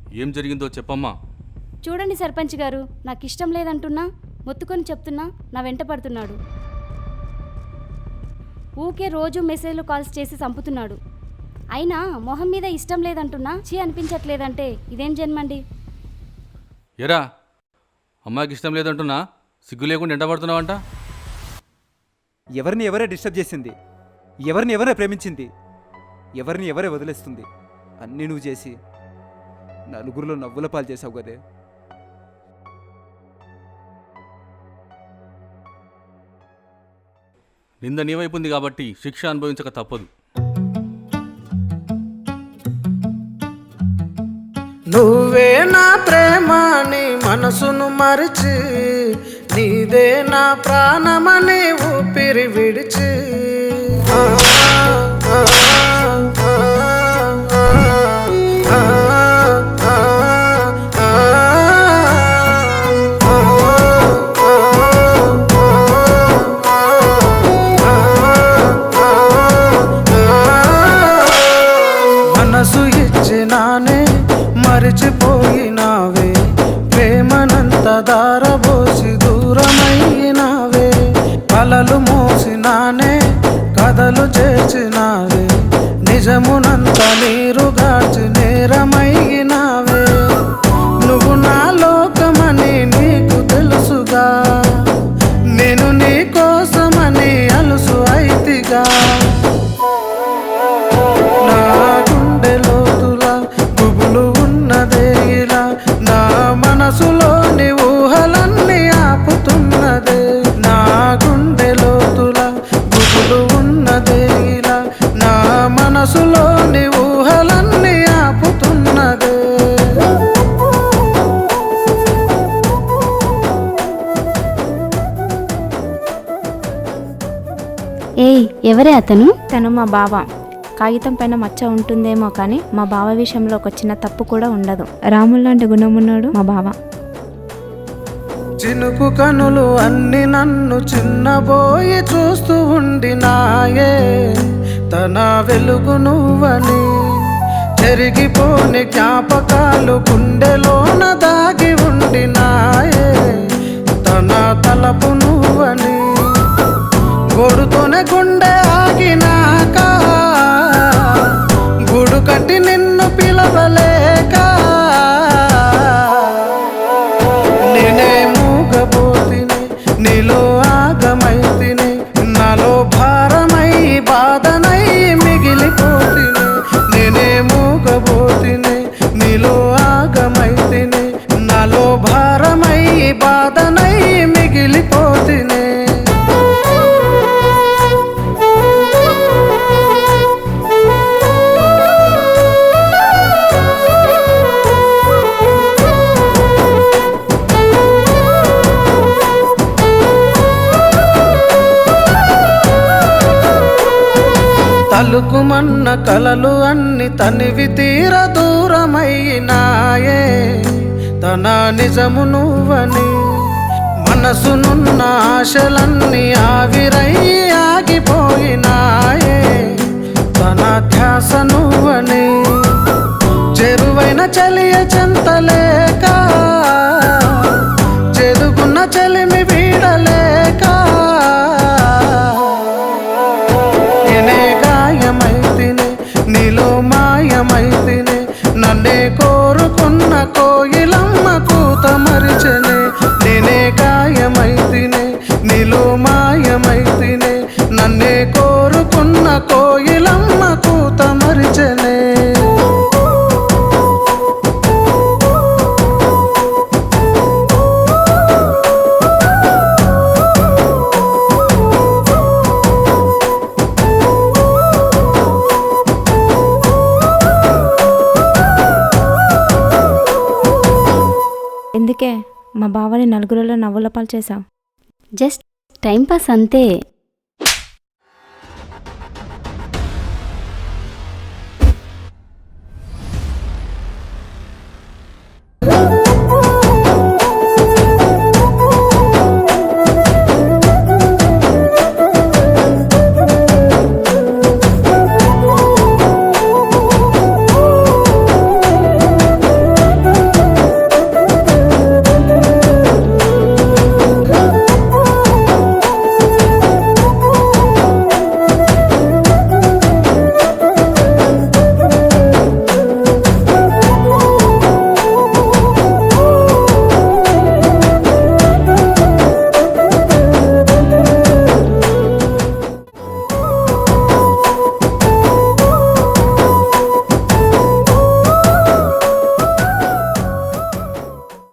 ఏం జరిగిందో చెప్పమ్మా చూడండి సర్పంచ్ గారు నాకు ఇష్టం లేదంటున్నా మొత్తుకొని చెప్తున్నా నా వెంట పడుతున్నాడు ఊకే రోజు మెసేజ్లు కాల్స్ చేసి చంపుతున్నాడు అయినా మొహం మీద ఇష్టం లేదంటున్నా చీ అనిపించట్లేదంటే ఇదేం జన్మండి ఎరా అమ్మాయికి ఇష్టం లేదంటున్నా సిగ్గు లేకుండా ఎండబడుతున్నావంట ఎవరిని ఎవరే డిస్టర్బ్ చేసింది ఎవరిని ఎవరే ప్రేమించింది ఎవరిని ఎవరే వదిలేస్తుంది అన్నీ నువ్వు చేసి నలుగురిలో నవ్వుల పాలు చేసావు కదే నింద నీ వైపు ఉంది కాబట్టి శిక్ష అనుభవించక తప్పదు నువ్వే నా ప్రేమని మనసును మరిచి నీదే నా ప్రాణమని ఊపిరి విడిచి ఆ, ఆ, ఆ, ఆ, ఆ, ఆ, మనసు ఇచ్చినానే మరిచిపోయినావే ప్రేమనంత దారబోసి దూరమైనావే కలలు మోసినానే కథలు చేసినావే నిజమునంత నీరు గార్చి నేరమైనావే నువ్వు నా లోకమని నీకు తెలుసుగా నేను నీ కోసమని అలుసు అయితిగా నా గుండె లోతులా గుబులు ఉన్నదే ఇలా నా మనసులోని ఊహలన్నీ ఆపుతున్నదే నా గుండె లోతులా గుబులు ఉన్నదే ఇలా నా మనసులోని ఊహలన్నీ ఆపుతున్నదే ఏయ్ ఎవరే అతను తను మా బావ కాగితం పైన మచ్చ ఉంటుందేమో కానీ మా బావ విషయంలో ఒక చిన్న తప్పు కూడా ఉండదు రాములు లాంటి గుణం ఉన్నాడు మా బావ చినుకు కనులు అన్ని నన్ను చిన్నబోయి చూస్తూ ఉండినాయే తన వెలుగు నువ్వని చెరిగిపోని జ్ఞాపకాలు గుండెలోన దాగి ఉండినాయే తన తలపు నువ్వని గొడుతోనే గుండె ఆగినాక గుడు కట్టి నిన్ను పిలవలేక నేనే మూగబోతిని నీలో ఆగమైతిని నాలో భారమై బాధనై మిగిలిపోతిని నేనే మూగబోతిని నీలో ఆగమైతిని నాలో భారమై బాధనై మిగిలిపోతిని తలుకుమన్న కలలు అన్ని తనివి తీర దూరమైనాయే తన నిజము నువ్వని మనసునున్న ఆశలన్నీ ఆవిరై ఆగిపోయినాయే తన ధ్యాస నువ్వని చెరువైన చలియ చెంతలేక చెదుకున్న చలిమి వీడలేక నేనే గాయమైతిని నీలో మాయమైతిని నన్నే కోరుకున్న కోయిలమ్మ కూత మరిచెనే నేనే గాయమైతిని నీలో మాయమైతిని నన్నే కోరుకున్న కోయిలమ్మ కూత మరిచెనే ఎందుకే మా బావని నలుగురిలో నవ్వుల పాలు చేశావు జస్ట్ టైంపాస్ అంతే